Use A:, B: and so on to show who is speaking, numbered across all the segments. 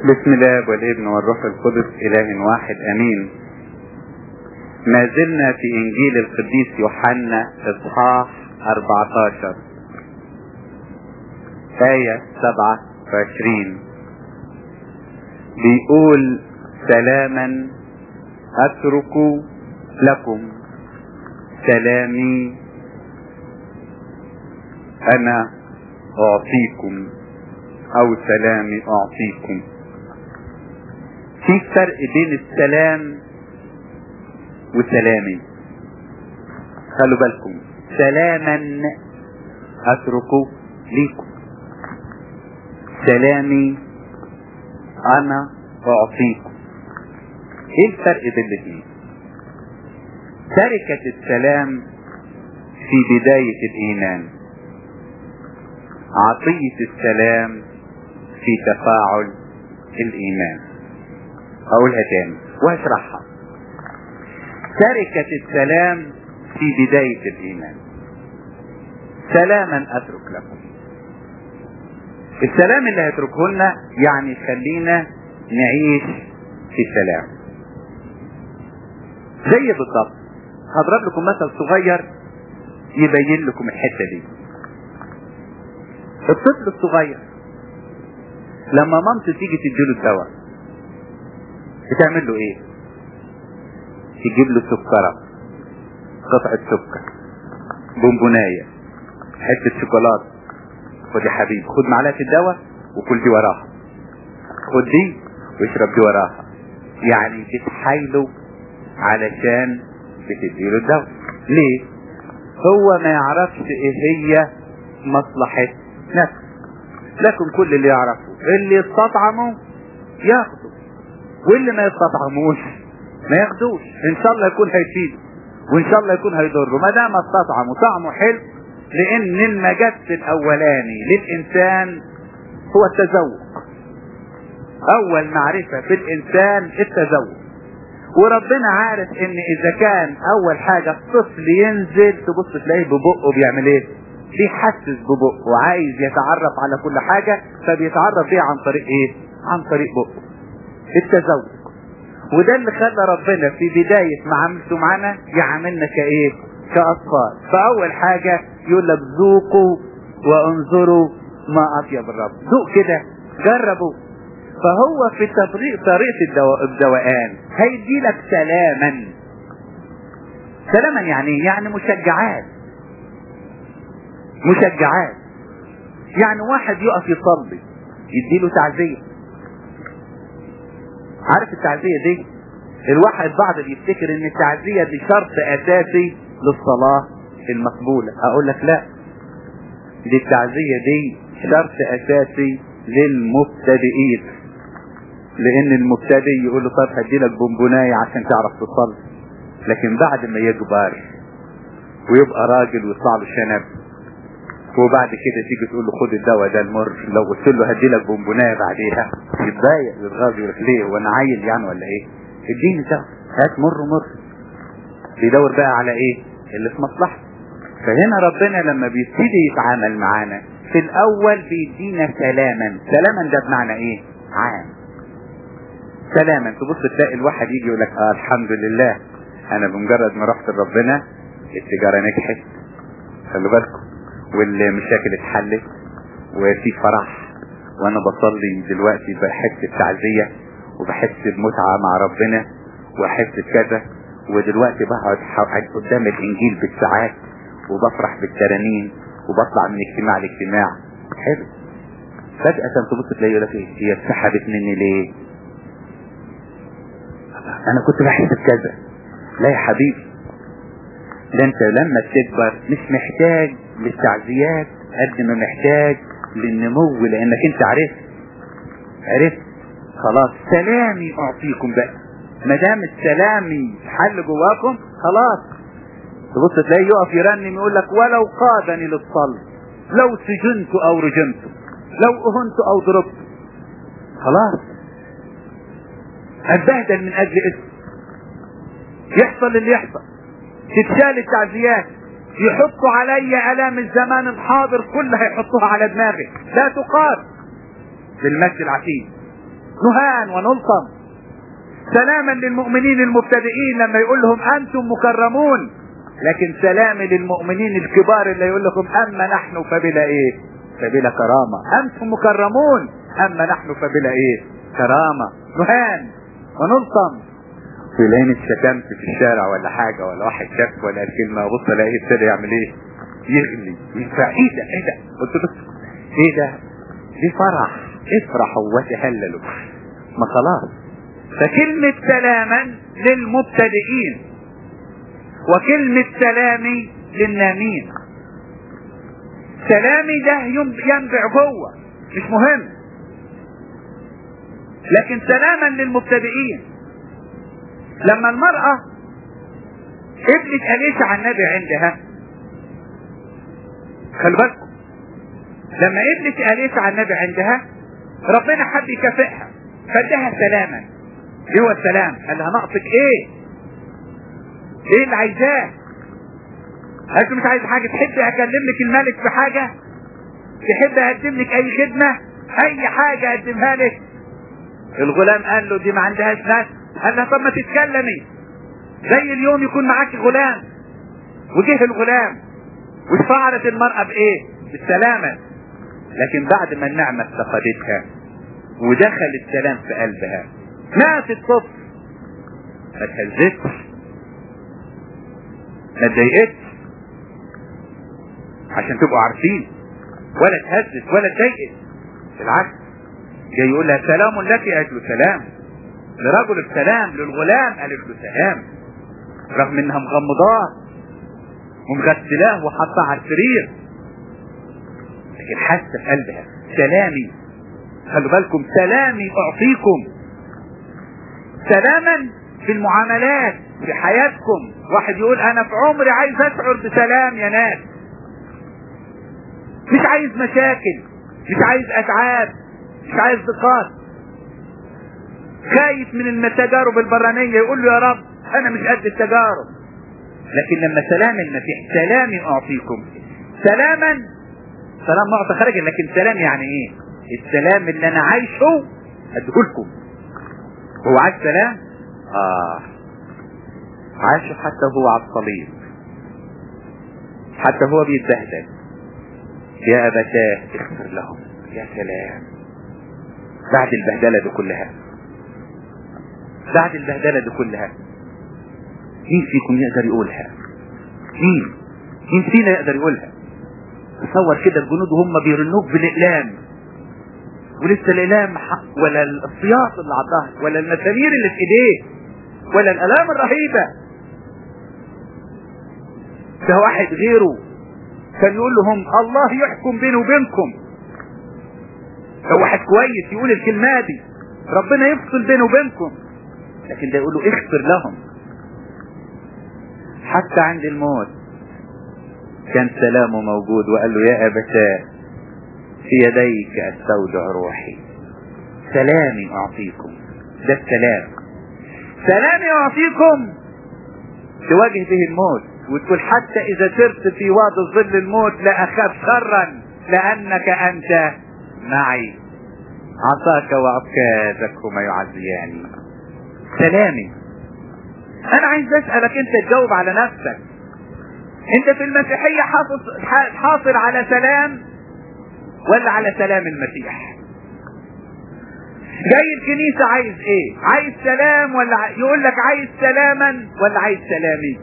A: بسم الله والابن والروح القدس اله واحد امين ما زلنا في انجيل القديس يوحنا اصحاح 14 آية 27 بيقول سلاما اترك لكم سلامي انا اعطيكم او سلامي اعطيكم في فرق بين السلام وسلامي خلوا بالكم سلاما اتركه ليكم سلامي انا اعطيكم ايه الفرق بين الاثنين تركة السلام في بداية الايمان عطية السلام في تفاعل الايمان اقولها تاني واشرحها تركة السلام في بداية الايمان سلاما اترك لكم السلام اللي هيتركه لنا يعني خلينا نعيش في سلام زي بالضبط هضرب لكم مثل صغير يبين لكم الحتة دي الطفل الصغير لما مامته تيجي تديله الدواء بتعمل له ايه تجيب له سكرة قطعة سكر بونبوناية حتة شوكولاتة خد يا حبيبي خد معلقة الدواء وكل دي وراها خد دي واشرب دي وراها يعني بتحايله علشان بتديله الدواء ليه هو ما يعرفش ايه هي مصلحة نفسه لكن كل اللي يعرفه اللي يستطعمه ياخده واللي ما يستطعموش ما ياخدوش ان شاء الله يكون هيفيده وان شاء الله يكون هيضره ما دام استطعمه طعمه حلو لان المجد الاولاني للانسان هو التذوق اول معرفة في الانسان التذوق وربنا عارف ان اذا كان اول حاجة الطفل ينزل تبص تلاقيه ببقه بيعمل ايه بيحسس ببقه وعايز يتعرف على كل حاجة فبيتعرف بيه عن طريق ايه عن طريق بقه التذوق وده اللي خلى ربنا في بداية معاملته معانا يعاملنا كايه كأطفال فأول حاجة يقول لك ذوقوا وانظروا ما أطيب الرب ذوق كده جربوا فهو في تطريق طريقة الدو... الدوقان هيدي لك سلاما سلاما يعني يعني مشجعات مشجعات يعني واحد يقف يصلي يديله تعزية عارف التعزية دي الواحد بعض بيفتكر ان التعزية دي شرط اساسي للصلاة المقبولة اقول لك لا دي التعزية دي شرط اساسي للمبتدئين لان المبتدئ يقول له طب هدي لك بونبونايه عشان تعرف تصلي لكن بعد ما يكبر ويبقى راجل ويطلع له شنب وبعد كده تيجي تقول له خد الدواء ده المر لو قلت له هدي لك بونبونايه بعديها يتضايق يتغاظ يقول ليه وانا عيل يعني ولا ايه اديني دواء هات مر مر بيدور بقى على ايه اللي في مصلحته فهنا ربنا لما بيبتدي يتعامل معانا في الاول بيدينا سلاما سلاما ده بمعنى ايه عام سلاما تبص تلاقي الواحد يجي يقول لك اه الحمد لله انا بمجرد ما رحت لربنا التجارة نجحت خلوا بالكم والمشاكل اتحلت وفي فرح وانا بصلي دلوقتي بحس بتعزية وبحس بمتعة مع ربنا واحس بكذا ودلوقتي بقعد قدام الانجيل بالساعات وبفرح بالترانيم وبطلع من اجتماع لاجتماع حلو فجأة تبص تلاقي يقول لك ايه هي اتسحبت مني ليه انا كنت بحس بكذا لا يا حبيبي ده انت لما تكبر مش محتاج للتعزيات قد ما محتاج للنمو لانك انت عرفت عرفت خلاص سلامي اعطيكم بقى ما دام السلامي حل جواكم خلاص تبص تلاقيه يقف يرنم يقول لك ولو قادني للصلب لو سجنت او رجمت لو اهنت او ضربت خلاص اتبهدل من اجل اسم يحصل اللي يحصل تتشال التعزيات يحطوا علي الام الزمان الحاضر كلها يحطوها على دماغي لا تقاس بالمجد العتيد نهان ونلطم سلاما للمؤمنين المبتدئين لما يقول لهم انتم مكرمون لكن سلام للمؤمنين الكبار اللي يقول لكم اما نحن فبلا ايه فبلا كرامة انتم مكرمون اما نحن فبلا ايه كرامة نهان ونلطم في لين اتشتمت في الشارع ولا حاجة ولا واحد شاف ولا كلمة بص الاقيه ابتدى يعمل ايه يغلي ينفع ايه ده ايه ده قلت له ايه ده دي فرح افرحوا وتهللوا ما خلاص فكلمة سلاما للمبتدئين وكلمة سلامي للنامين سلامي ده ينبع جوه مش مهم لكن سلاما للمبتدئين لما المرأة ابنت أليس عن النبي عندها خلي بالكم لما ابنت أليس عن النبي عندها ربنا حب يكافئها فادها سلاما ايه هو السلام قال لها ناقصك ايه ايه اللي عايزاه انت مش عايز حاجه تحب اكلم لك الملك في حاجه تحب اقدم لك اي خدمه اي حاجه اقدمها لك الغلام قال له دي ما عندهاش ناس قال لها طب ما تتكلمي زي اليوم يكون معاك غلام وجه الغلام وفعلت المرأة بإيه؟ بالسلامة لكن بعد ما النعمة افتقدتها ودخل السلام في قلبها مات الطفل ما تهزتش ما اتضايقتش عشان تبقوا عارفين ولا اتهزت ولا اتضايقت بالعكس جاي يقول لها سلام لك قالت له سلام لرجل السلام للغلام قالت له سلام رغم انها مغمضاه ومغسلاه وحطاه على السرير لكن حاسه في قلبها سلامي خلوا بالكم سلامي اعطيكم سلاما في المعاملات في حياتكم واحد يقول انا في عمري عايز اشعر بسلام يا ناس مش عايز مشاكل مش عايز اتعاب مش عايز ضغط خايف من التجارب البرانية يقول له يا رب انا مش قد التجارب لكن لما سلام المسيح سلامي اعطيكم سلاما سلام معطى خارج لكن سلام يعني ايه السلام اللي انا عايشه اديهولكم هو عايز سلام اه عاشه حتى هو على الصليب حتى هو بيتبهدل يا ابتاه اغفر لهم يا سلام بعد البهدله دي كلها بعد البهدله دي كلها مين فيكم يقدر يقولها مين مين فينا يقدر يقولها تصور كده الجنود وهم بيرنوك بالاقلام ولسه الاقلام ولا السياط اللي على الظهر ولا المسامير اللي في ايديه ولا الالام الرهيبه ده واحد غيره كان يقول لهم الله يحكم بيني وبينكم ده واحد كويس يقول الكلمه دي ربنا يفصل بيني وبينكم لكن ده يقول له اغفر لهم حتى عند الموت كان سلامه موجود وقال له يا أبتاه في يديك استودع روحي سلامي أعطيكم ده السلام سلامي أعطيكم تواجه به الموت وتقول حتى إذا سرت في وادي ظل الموت لا أخاف شرا لأنك أنت معي عصاك وعكازك هما يعزياني سلامي انا عايز اسألك انت تجاوب على نفسك انت في المسيحية حاصل, حاصل على سلام ولا على سلام المسيح جاي الكنيسة عايز ايه عايز سلام ولا ع... يقول لك عايز سلاما ولا عايز سلامي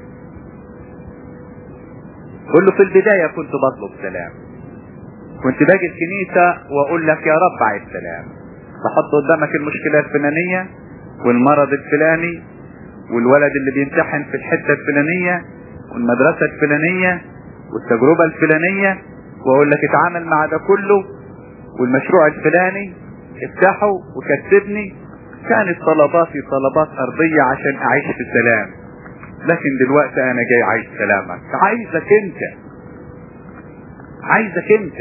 A: قول له في البداية كنت بطلب سلام كنت باجي الكنيسة واقول لك يا رب عايز سلام بحط قدامك المشكلة الفلانية والمرض الفلاني والولد اللي بيمتحن في الحتة الفلانية والمدرسة الفلانية والتجربة الفلانية واقول لك اتعامل مع ده كله والمشروع الفلاني افتحه وكتبني كانت طلباتي طلبات ارضية عشان اعيش في سلام لكن دلوقتي انا جاي عايز سلامك عايزك انت عايزك انت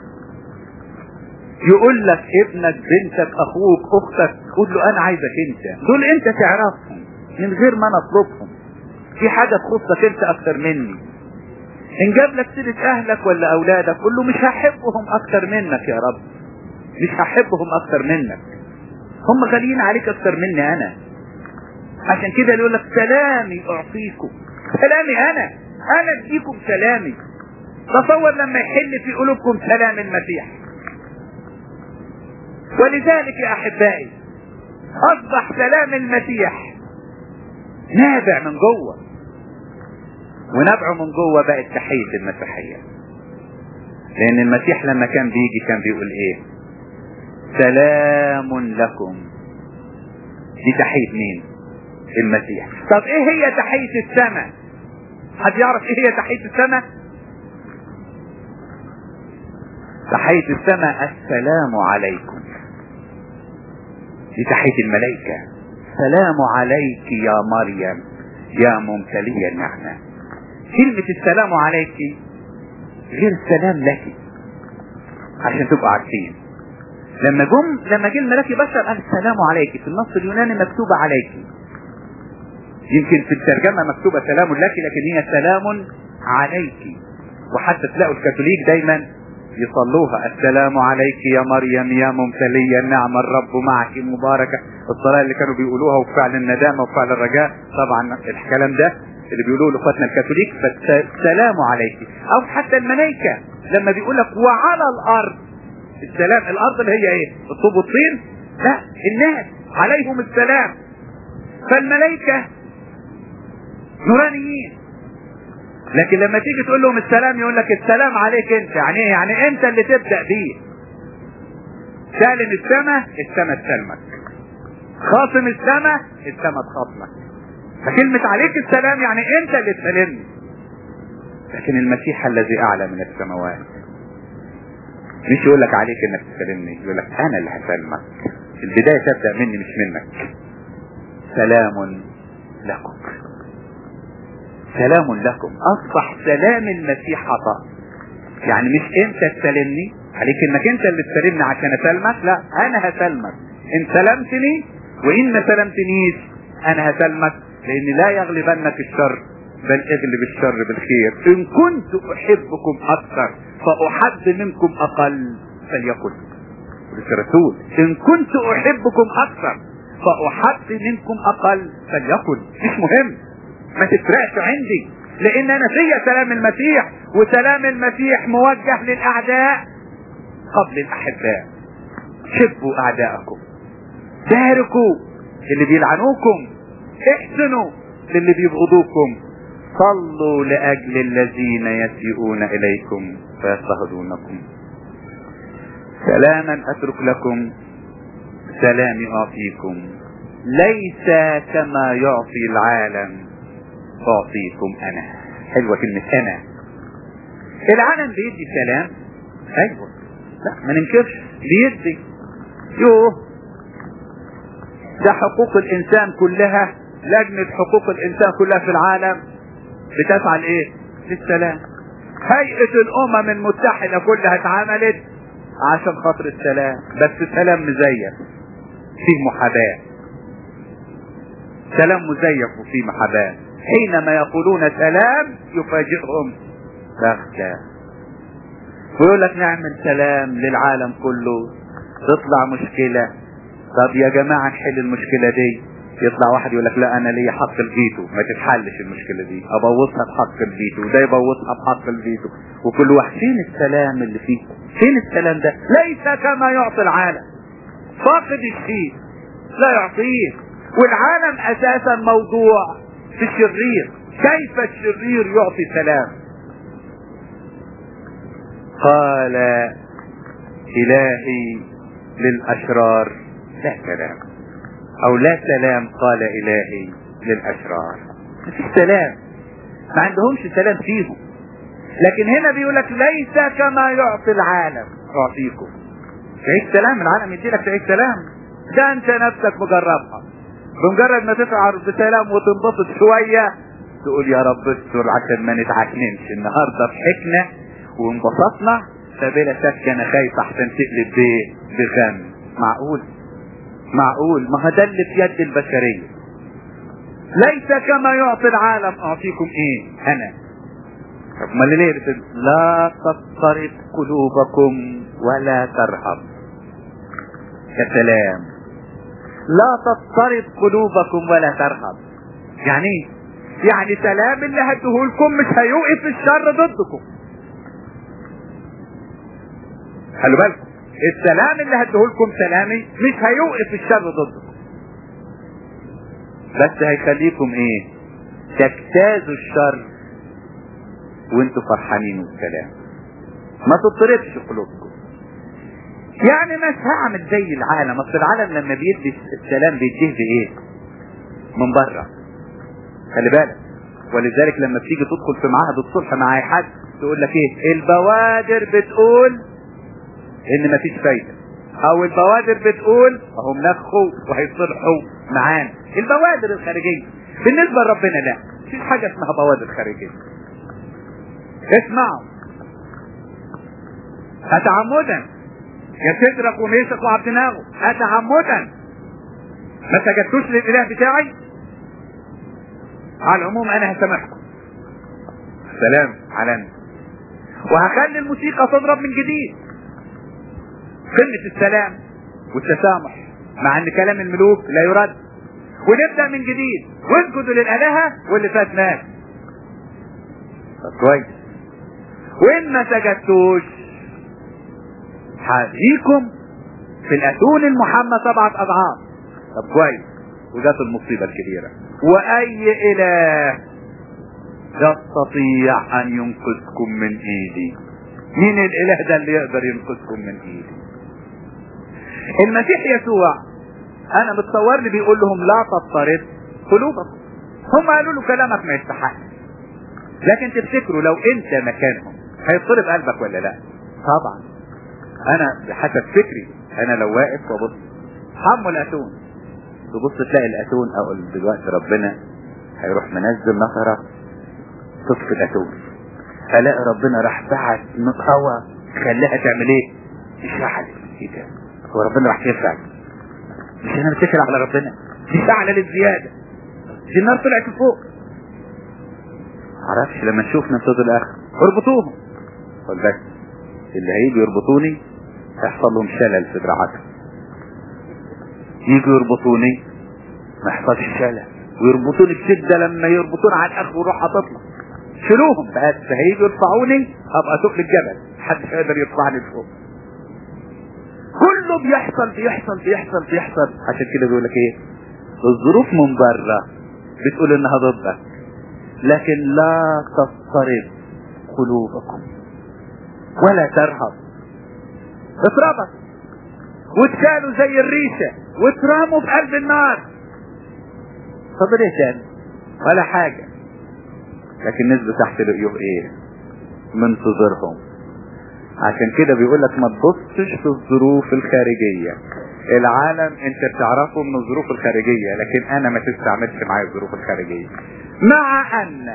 A: يقول لك ابنك بنتك اخوك اختك قول له انا عايزك انت دول انت تعرفهم من غير ما انا اطلبهم في حاجة تخصك انت اكتر مني ان جاب لك سيرة اهلك ولا اولادك قول له مش هحبهم اكتر منك يا رب مش هحبهم اكتر منك هم غاليين عليك اكتر مني انا عشان كده يقول لك سلامي اعطيكم سلامي انا انا اديكم سلامي تصور لما يحل في قلوبكم سلام المسيح ولذلك يا احبائي اصبح سلام المسيح نابع من جوه ونبعه من جوه بقت تحية المسيحية لان المسيح لما كان بيجي كان بيقول ايه سلام لكم دي تحية مين المسيح طب ايه هي تحية السماء حد يعرف ايه هي تحية السماء تحية السماء السلام عليكم دي تحية الملائكة سلام عليك يا مريم يا ممتلية النعمة كلمة السلام عليك غير السلام لك عشان تبقوا عارفين لما جم لما جه الملاك بشر قال السلام عليك في النص اليوناني مكتوبة عليك يمكن في الترجمة مكتوبة سلام لك لكن هي سلام عليك وحتى تلاقوا الكاثوليك دايما يصلوها السلام عليك يا مريم يا ممتلية النعمة الرب معك مباركة الصلاة اللي كانوا بيقولوها وفعل الندامة وفعل الرجاء طبعا الكلام ده اللي بيقولوه لاخواتنا الكاثوليك فالسلام عليك او حتى الملائكة لما بيقول لك وعلى الارض السلام الارض اللي هي ايه الطوب والطين لا الناس عليهم السلام فالملائكة نورانيين لكن لما تيجي تقول لهم السلام يقول لك السلام عليك انت يعني ايه يعني انت اللي تبدا بيه سالم السماء السماء تسلمك خاصم السماء السماء تخاصمك فكلمة عليك السلام يعني انت اللي تسلمني لكن المسيح الذي اعلى من السماوات مش يقول لك عليك انك تسلمني يقول لك انا اللي هسلمك البداية تبدأ مني مش منك سلام لكم سلام لكم اصبح سلام المسيح عطاء يعني مش انت تسلمني عليك انك انت اللي تسلمني عشان اسلمك لا انا هسلمك ان سلمتني وان ما سلمتنيش انا هسلمك لان لا يغلبنك الشر بل اغلب الشر بالخير ان كنت احبكم اكثر فاحب منكم اقل فليكن الرسول ان كنت احبكم اكثر فاحب منكم اقل فليكن مش مهم ما تفرقش عندي لان انا فيا سلام المسيح وسلام المسيح موجه للاعداء قبل الاحباء حبوا اعداءكم باركوا اللي بيلعنوكم احسنوا للي بيبغضوكم صلوا لاجل الذين يسيئون اليكم فيضطهدونكم سلاما اترك لكم سلامي اعطيكم ليس كما يعطي العالم اعطيكم انا حلوة كلمة انا العالم بيدي سلام ايوه لا ما ننكرش بيدي يوه ده حقوق الانسان كلها لجنة حقوق الانسان كلها في العالم بتسعى لايه للسلام هيئة الامم المتحدة كلها اتعملت عشان خاطر السلام بس سلام مزيف فيه محاباة سلام مزيف وفيه محاباة حينما يقولون سلام يفاجئهم بغتة ويقول لك نعمل سلام للعالم كله تطلع مشكلة طب يا جماعة نحل المشكلة دي يطلع واحد يقول لك لا انا ليا حق الفيتو ما تتحلش المشكلة دي ابوظها بحق الفيتو وده يبوظها بحق الفيتو وكل واحد فين السلام اللي فيه فين السلام ده ليس كما يعطي العالم فاقد الشيء لا يعطيه والعالم اساسا موضوع في الشرير كيف الشرير يعطي سلام قال الهي للاشرار لا سلام او لا سلام قال الهي للاشرار مفيش سلام ما عندهمش سلام فيهم لكن هنا بيقول لك ليس كما يعطي العالم اعطيكم تعيش سلام العالم يدي لك تعيش سلام ده انت نفسك مجربها بمجرد ما تشعر بسلام وتنبسط شوية تقول يا رب استر عشان ما نتعكننش النهاردة ضحكنا وانبسطنا فبلا شك انا خايف احسن تقلب بايه بغم معقول معقول ما هو ده اللي في يد البشرية ليس كما يعطي العالم اعطيكم ايه انا طب ما ليه بتقول لا تضطرب قلوبكم ولا ترهب يا سلام لا تضطرب قلوبكم ولا ترهب يعني ايه يعني سلام اللي هديهولكم مش هيوقف الشر ضدكم خلوا بالكم السلام اللي هديهولكم سلامي مش هيوقف الشر ضدكم بس هيخليكم ايه تجتازوا الشر وانتوا فرحانين والسلام ما تضطربش قلوبكم يعني مش هعمل زي العالم اصل العالم لما بيدي السلام بيديه بايه من بره خلي بالك ولذلك لما بتيجي تدخل في معهد الصلح مع اي حد تقول لك ايه البوادر بتقول ان مفيش فايده او البوادر بتقول هم نفخوا وهيصلحوا معانا البوادر الخارجيه بالنسبه لربنا لا مفيش حاجه اسمها بوادر خارجيه اسمعوا أتعمدا يا سدرك وميسك وعبد ناغو أتعمدا ما سجدتوش للإله بتاعي على العموم أنا هسامحكم سلام على وهخلي الموسيقى تضرب من جديد قمة السلام والتسامح مع ان كلام الملوك لا يرد ونبدأ من جديد واسجدوا للآلهة واللي فات مات طب كويس وإن ما سجدتوش هديكم في الأتون المحمى سبعة أضعاف طب كويس وجات المصيبة الكبيرة وأي إله يستطيع أن ينقذكم من إيدي مين الإله ده اللي يقدر ينقذكم من إيدي المسيح يسوع أنا متصور لي بيقول لهم لا تضطرب قلوبكم هم قالوا له كلامك ما يستحقش لكن تفتكروا لو انت مكانهم هيضطرب قلبك ولا لا طبعا انا بحسب فكري انا لو واقف وابص حموا الاتون تبص تلاقي الاتون اقول دلوقتي ربنا هيروح منزل نفرة تطفي الاتون الاقي ربنا راح بعت هوا خلاها تعمل ايه تشعل ايه ده هو ربنا راح يفعل مش انا متكل على ربنا تشعل للزياده دي النار طلعت لفوق معرفش لما نشوف ننتظر الاخر اربطوهم قول بس اللي هيجي يربطوني هيحصل لهم شلل في دراعاتهم يجوا يربطوني ما يحصلش شلل ويربطوني بشدة لما يربطون على الاخر وروح هتطلع شيلوهم بس هيجوا يرفعوني ابقى سوق الجبل محدش هيقدر يرفعني لفوق كله بيحصل بيحصل بيحصل بيحصل عشان كده بيقول لك ايه الظروف من بره بتقول انها ضدك لكن لا تضطرب قلوبكم ولا ترهب اتربط واتشالوا زي الريشة واترموا في قلب النار فضل ايه تاني ولا حاجة لكن نزلوا تحت رؤيوه ايه منتظرهم عشان كده بيقول لك ما تبصش في الظروف الخارجية العالم انت بتعرفه من الظروف الخارجية لكن انا ما تستعملش معايا الظروف الخارجية مع ان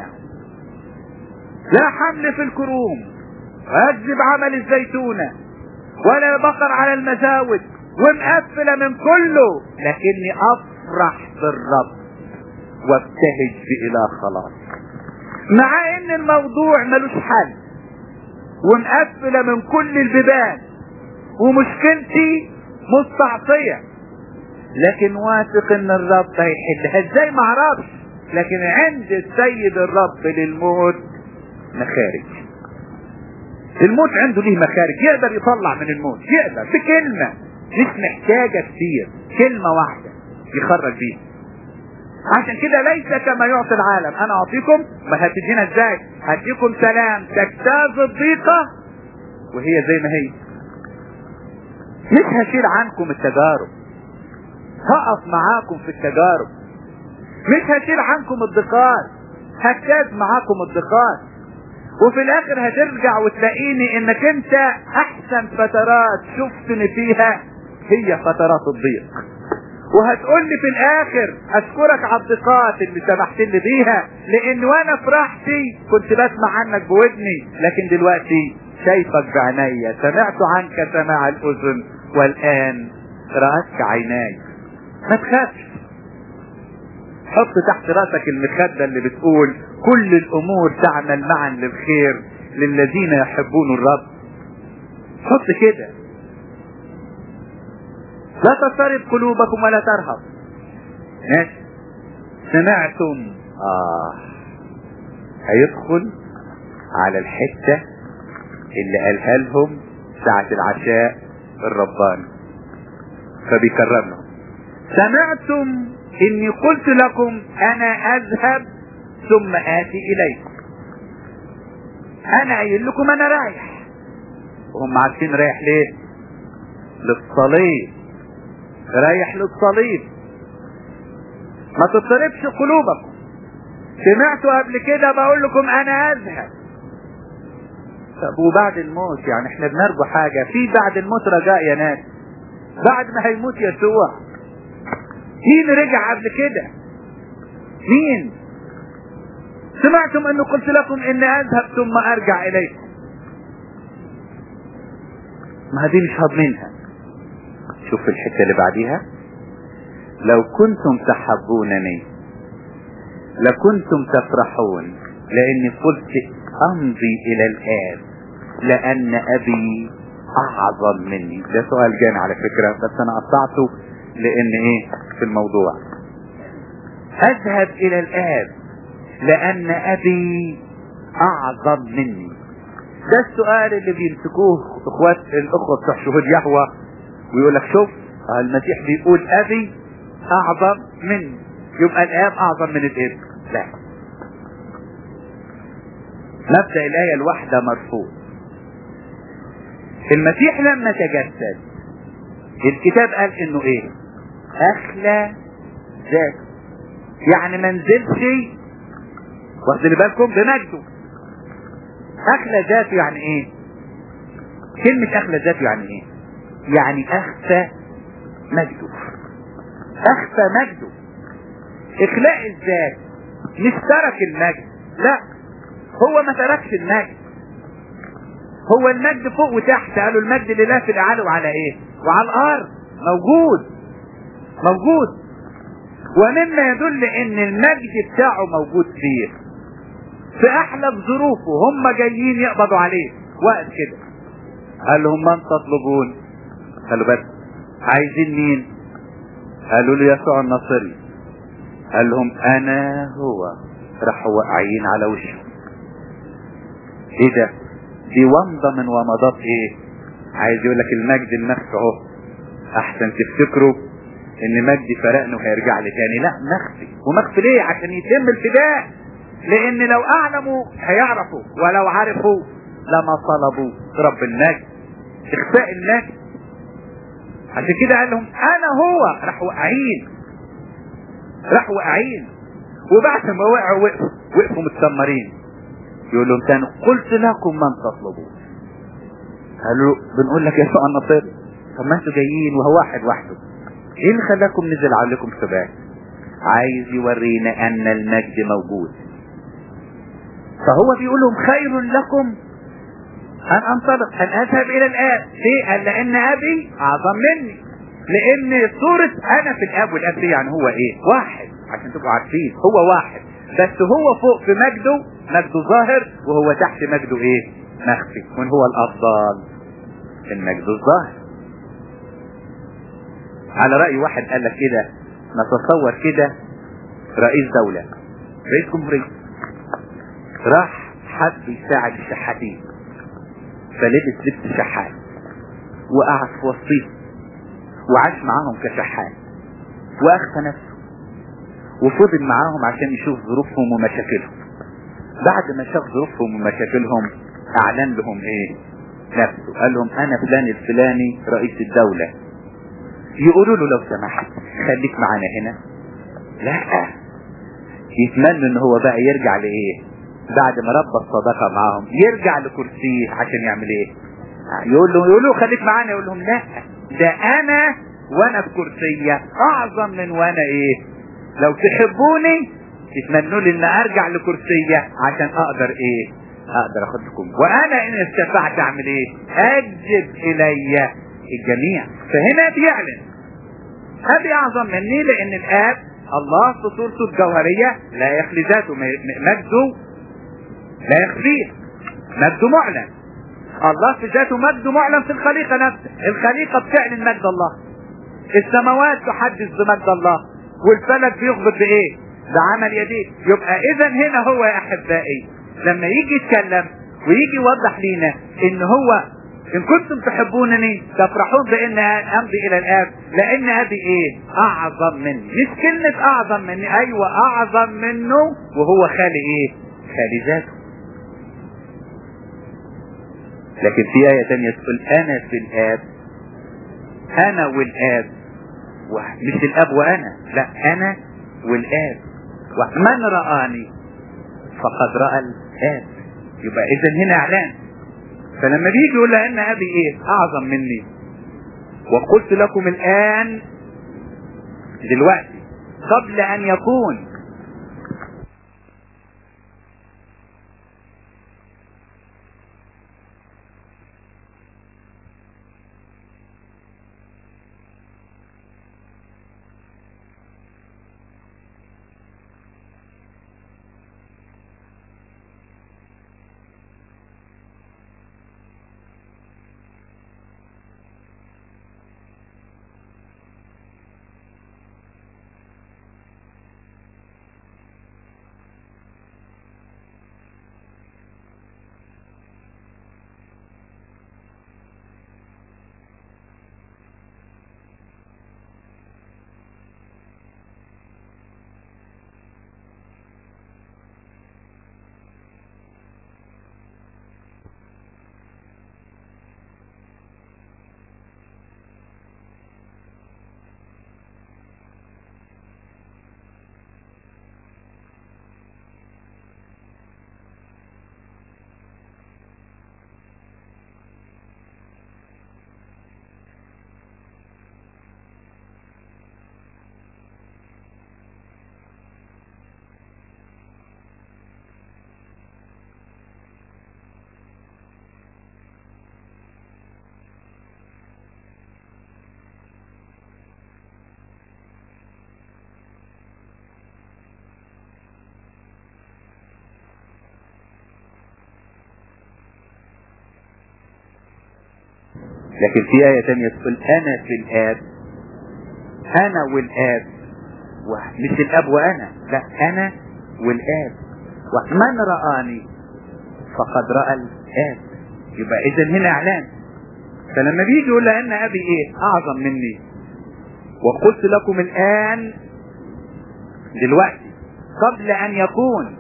A: لا حمل في الكروم واكذب عمل الزيتونة ولا بقر على المزاود ومقفلة من كله لكني افرح بالرب وابتهج بإله خلاص مع ان الموضوع ملوش حل ومقفلة من كل البيبان ومشكلتي مستعصية لكن واثق ان الرب هيحلها ازاي ما اعرفش لكن عند السيد الرب للموت مخارج الموت عنده ليه مخارج يقدر يطلع من الموت يقدر بكلمة مش محتاجة كتير كلمة واحدة يخرج بيها عشان كده ليس كما يعطي العالم انا اعطيكم ما هتدينا ازاي هديكم سلام تجتاز الضيقة وهي زي ما هي مش هشيل عنكم التجارب هقف معاكم في التجارب مش هشيل عنكم الضيقات هجتاز معاكم الضيقات وفي الاخر هترجع وتلاقيني انك انت احسن فترات شفتني فيها هي فترات الضيق وهتقول لي في الاخر اشكرك على الضيقات اللي سمحت لي بيها لان وانا في راحتي كنت بسمع عنك بودني لكن دلوقتي شايفك بعينيا سمعت عنك سماع الاذن والان رأتك عيناي ما تخافش حط تحت راسك المخدة اللي بتقول كل الامور تعمل معا للخير للذين يحبون الرب حط كده لا تضطرب قلوبكم ولا ترهب ماشي سمعتم اه هيدخل على الحتة اللي قالها لهم ساعة العشاء الرباني فبيكرر لهم سمعتم اني قلت لكم انا اذهب ثم اتي اليكم انا قايل لكم انا رايح وهم عارفين رايح ليه للصليب رايح للصليب ما تضطربش قلوبكم سمعتوا قبل كده بقول لكم انا اذهب طب وبعد الموت يعني احنا بنرجو حاجة في بعد الموت رجاء يا ناس بعد ما هيموت يسوع مين رجع قبل كده مين سمعتم انه قلت لكم اني اذهب ثم ارجع اليكم ما دي مش هضمنها شوف الحتة اللي بعديها لو كنتم تحبونني لكنتم تفرحون لاني قلت امضي الى الاب لان ابي اعظم مني ده سؤال جاني على فكرة بس انا قطعته لان ايه في الموضوع اذهب الى الاب لان ابي اعظم مني ده السؤال اللي بيمسكوه اخوات الاخوة بتوع شهود يهوى ويقول لك شوف المسيح بيقول ابي اعظم مني يبقى الاب اعظم من الابن لا مبدأ الآية الواحدة مرفوض المسيح لما تجسد الكتاب قال انه ايه اخلى ذات يعني ما نزلش واخدين بالكم بمجده اخلى ذاته يعني ايه كلمة اخلى ذاته يعني ايه يعني اخفى مجده اخفى مجده اخلاء الذات مش ترك المجد لا هو ما تركش المجد هو المجد فوق وتحت قالوا المجد لله في الاعلى وعلى ايه وعلى الارض موجود موجود ومما يدل ان المجد بتاعه موجود فيه في احلى ظروفه هم جايين يقبضوا عليه وقت كده قال لهم من تطلبون قالوا بس عايزين مين قالوا له يسوع الناصري قال لهم انا هو راحوا واقعين على وشهم ايه ده دي ومضة من ومضات ايه عايز يقول لك المجد لنفسه اهو احسن تفتكروا ان مجدي فرقني وهيرجع لي تاني لا مخفي ومخفي ليه عشان يتم الفداء لان لو اعلموا هيعرفوا ولو عرفوا لما طلبوا رب المجد اخفاء المجد عشان كده قال لهم انا هو راح واقعين راح واقعين وبعد ما وقعوا وقفوا وقفوا متسمرين يقول لهم تاني قلت لكم من تطلبون قالوا بنقول لك يسوع النصير طب ما انتوا جايين وهو واحد وحده ايه اللي خلاكم نزل عليكم ثبات عايز يورينا ان المجد موجود فهو بيقول لهم خير لكم ان انطلق ان اذهب الى الاب ليه قال لان ابي اعظم مني لان صورة انا في الاب والاب دي يعني هو ايه واحد عشان تبقوا عارفين هو واحد بس هو فوق في مجده مجده ظاهر وهو تحت مجده ايه مخفي من هو الافضل المجد الظاهر على رأي واحد قال لك كده نتصور كده رئيس دولة رئيس جمهورية راح حب يساعد الشحاتين فلبس لبس شحات وقعد في وسطهم وعاش معاهم كشحات واخفى نفسه وفضل معاهم عشان يشوف ظروفهم ومشاكلهم بعد ما شاف ظروفهم ومشاكلهم اعلن لهم ايه نفسه قال لهم انا فلان الفلاني رئيس الدولة يقولوا له لو سمحت خليك معانا هنا لا يتمنى ان هو بقى يرجع لايه بعد ما ربى الصداقة معاهم يرجع لكرسيه عشان يعمل ايه يقول له يقول له خليك معانا يقول لهم لا ده انا وانا في كرسية اعظم من وانا ايه لو تحبوني تتمنوا لي ان ارجع لكرسية عشان اقدر ايه اقدر اخدكم وانا ان استطعت اعمل ايه اجب الي الجميع فهنا بيعلن ابي اعظم مني لان الاب الله في صورته الجوهرية لا يخلي ذاته مجده لا يخفيه مجده معلن الله في ذاته مجده معلن في الخليقة نفسها الخليقة بتعلن مجد الله السماوات تحدث بمجد الله والفلك بيخبط بايه بعمل يديه يبقى اذا هنا هو يا احبائي لما يجي يتكلم ويجي يوضح لينا ان هو ان كنتم تحبونني تفرحون بان امضي الى الاب لان ابي ايه اعظم مني مش كلمة اعظم مني ايوه اعظم منه وهو خالي ايه خالي ذاته لكن في آية تانية تقول أنا في الآب أنا والآب مش الآب وأنا لا أنا والآب ومن رآني فقد رأى الآب يبقى إذا هنا إعلان فلما بيجي يقول لها ان ابي ايه اعظم مني وقلت لكم الان دلوقتي قبل ان يكون لكن في آية تانية تقول أنا في الآب أنا والآب مش الآب وأنا لا أنا والآب ومن رآني فقد رأى الآب يبقى إذا هنا إعلان فلما بيجي يقول لأن أبي إيه أعظم مني وقلت لكم الآن دلوقتي قبل أن يكون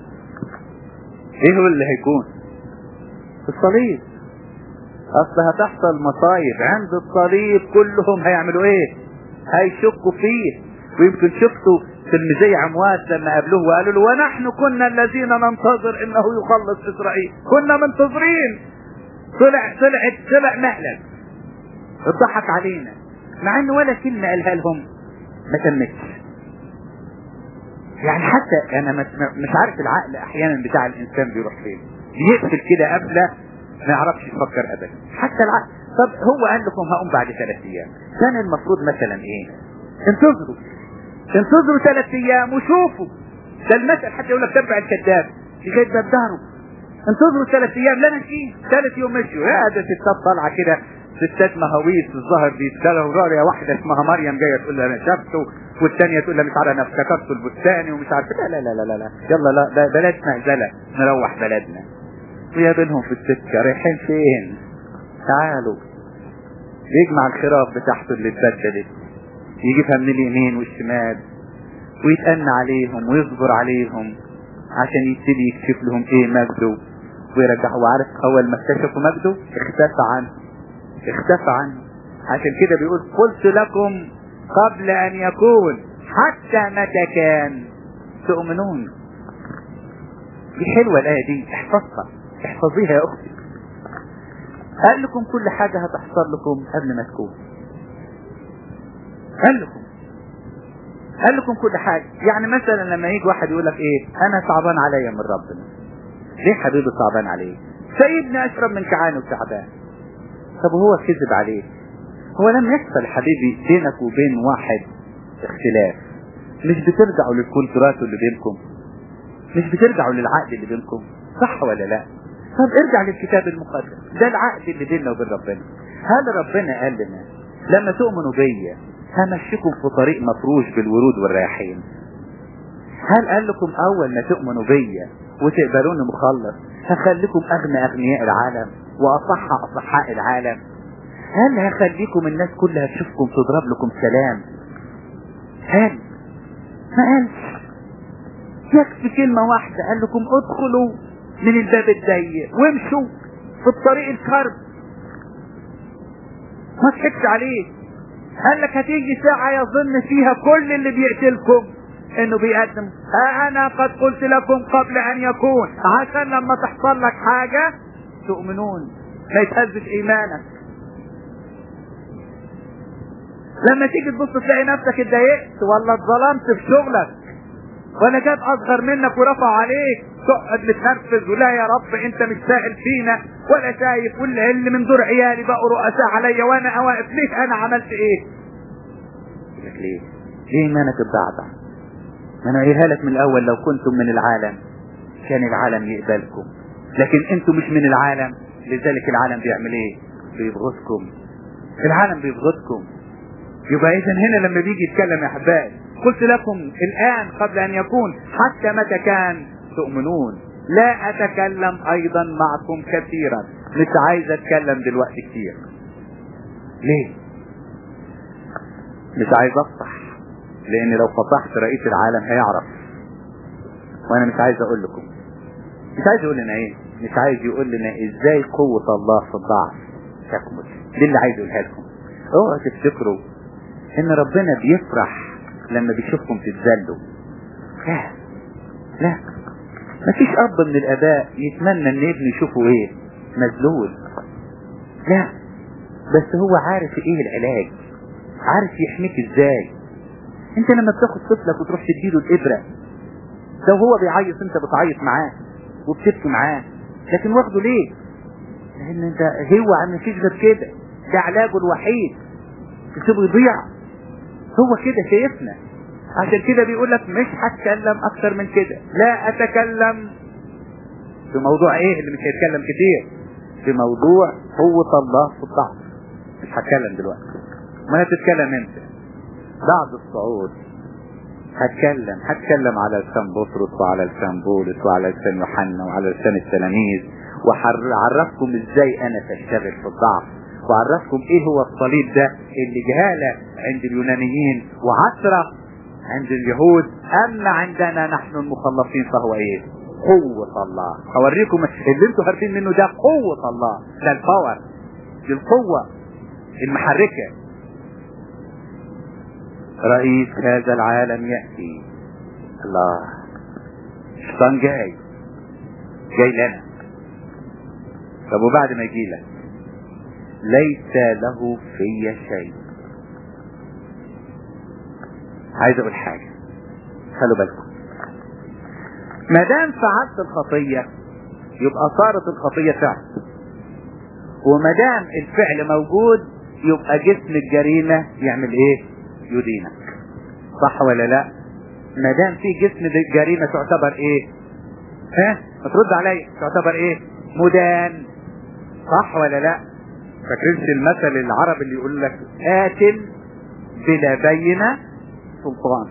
A: إيه هو اللي هيكون الصليب اصل هتحصل مصايب عند الصليب كلهم هيعملوا ايه هيشكوا فيه ويمكن شفتوا تلميذي عمواس لما قابلوه وقالوا له ونحن كنا الذين ننتظر انه يخلص اسرائيل كنا منتظرين طلع طلع طلع مهلك اتضحك علينا مع ان ولا كلمه قالها لهم ما تمتش يعني حتى انا مش عارف العقل احيانا بتاع الانسان بيروح فين بيقفل كده قبل ما يعرفش يفكر ابدا حتى العقل طب هو قال لكم هقوم بعد ثلاث ايام كان المفروض مثلا ايه انتظروا انتظروا ثلاث ايام وشوفوا ده المثل حتى يقول لك تبع الكذاب لغايه باب داره انتظروا ثلاث ايام لا نسيه ثالث يوم مشوا يا ده ستات طالعه كده ستات مهاويس الظهر بيشتغلوا رارية واحدة اسمها مريم جاية تقول لها انا شفته والثانية تقول لها مش عارف انا افتكرت البستاني ومش عارف لا لا لا لا لا يلا لا بلاش مهزلة نروح بلدنا ويا بينهم في السكة رايحين فين تعالوا يجمع الخراف بتاعته اللي اتبدلت يجيبها من اليمين والشمال ويتأنى عليهم ويصبر عليهم عشان يبتدي يكشف لهم ايه مجده ويرجعوا عارف اول ما اكتشفوا مجده اختفى عنه اختفى عنه عشان كده بيقول قلت لكم قبل ان يكون حتى متى كان تؤمنون دي حلوة الآية دي احفظها احفظيها يا أختي قال لكم كل حاجة هتحصل لكم قبل ما تكون قال لكم قال لكم كل حاجة يعني مثلا لما يجي واحد يقول لك ايه انا صعبان عليا من ربنا ليه حبيبي صعبان عليه سيدني اشرب من كعان وتعبان طب وهو كذب عليه هو لم يحصل حبيبي بينك وبين واحد اختلاف مش بترجعوا للكونترات اللي بينكم مش بترجعوا للعقد اللي بينكم صح ولا لا طب ارجع للكتاب المقدس ده العقد اللي بيننا وبين ربنا هل ربنا قال لنا لما تؤمنوا بيا همشيكم في طريق مفروش بالورود والرياحين هل قال لكم اول ما تؤمنوا بيا وتقبلوني مخلص هخليكم اغنى اغنياء العالم واصح اصحاء العالم هل هخليكم الناس كلها تشوفكم تضرب لكم سلام هل ما قالش يكفي كلمة واحدة قال لكم ادخلوا من الباب الضيق وامشوا في الطريق الكرب ما تحكش عليه قال لك هتيجي ساعة يظن فيها كل اللي بيقتلكم انه بيقدم ها انا قد قلت لكم قبل ان يكون عشان لما تحصل لك حاجة تؤمنون ما يتهزش ايمانك لما تيجي تبص تلاقي نفسك اتضايقت ولا اتظلمت في شغلك ولا جاب اصغر منك ورفع عليك تقعد متنرفز ولا يا رب انت مش سائل فينا ولا شايف واللي اللي من دور عيالي بقوا رؤساء عليا وانا واقف ليه انا عملت ايه؟ يقول لك ليه؟ ليه ايمانك اتضعضع؟ ما انا قايلها لك من الاول لو كنتم من العالم كان العالم يقبلكم لكن انتم مش من العالم لذلك العالم بيعمل ايه؟ بيبغضكم العالم بيبغضكم يبقى اذا هنا لما بيجي يتكلم يا احبائي قلت لكم الان قبل ان يكون حتى متى كان تؤمنون لا اتكلم ايضا معكم كثيرا مش عايز اتكلم دلوقتي كتير ليه مش عايز افصح لان لو فصحت رئيس العالم هيعرف وانا مش عايز اقول لكم مش عايز يقول لنا ايه مش عايز يقول لنا ازاي قوة الله في الضعف تكمل دي اللي عايز اقولها لكم اوعوا تفتكروا ان ربنا بيفرح لما بيشوفكم تتذلوا لا لا مفيش اب من الاباء يتمنى ان ابنه يشوفه ايه مذلول لا بس هو عارف ايه العلاج عارف يحميك ازاي انت لما بتاخد طفلك وتروح تديله الابره لو هو بيعيط انت بتعيط معاه وبتبكي معاه لكن واخده ليه لان انت هو عم مفيش غير كده ده علاجه الوحيد تسيبه يضيع هو كده شايفنا عشان كده بيقول لك مش هتكلم اكتر من كده لا اتكلم في موضوع ايه اللي مش هيتكلم كتير في موضوع قوة الله في الضعف مش هتكلم دلوقتي ما هتتكلم امتى بعد الصعود هتكلم هتكلم على لسان بطرس وعلى لسان بولس وعلى لسان يوحنا وعلى لسان التلاميذ وهعرفكم ازاي انا تشتغل في الضعف وعرفكم ايه هو الصليب ده اللي جهالة عند اليونانيين وعثرة عند اليهود اما عندنا نحن المخلصين فهو ايه قوة الله اوريكم اللي انتوا عارفين منه ده قوة الله ده الباور دي القوة المحركة رئيس هذا العالم يأتي الله الشيطان جاي جاي لنا طب وبعد ما يجي لك ليس له في شيء عايز اقول حاجة خلوا بالكم ما دام فعلت الخطية يبقى صارت الخطية فعل وما دام الفعل موجود يبقى جسم الجريمة يعمل ايه يدينك صح ولا لا ما دام في جسم الجريمة تعتبر ايه ها ما ترد عليا تعتبر ايه مدان صح ولا لا فاكرينش المثل العربي اللي يقول لك قاتل بلا بينة سلطان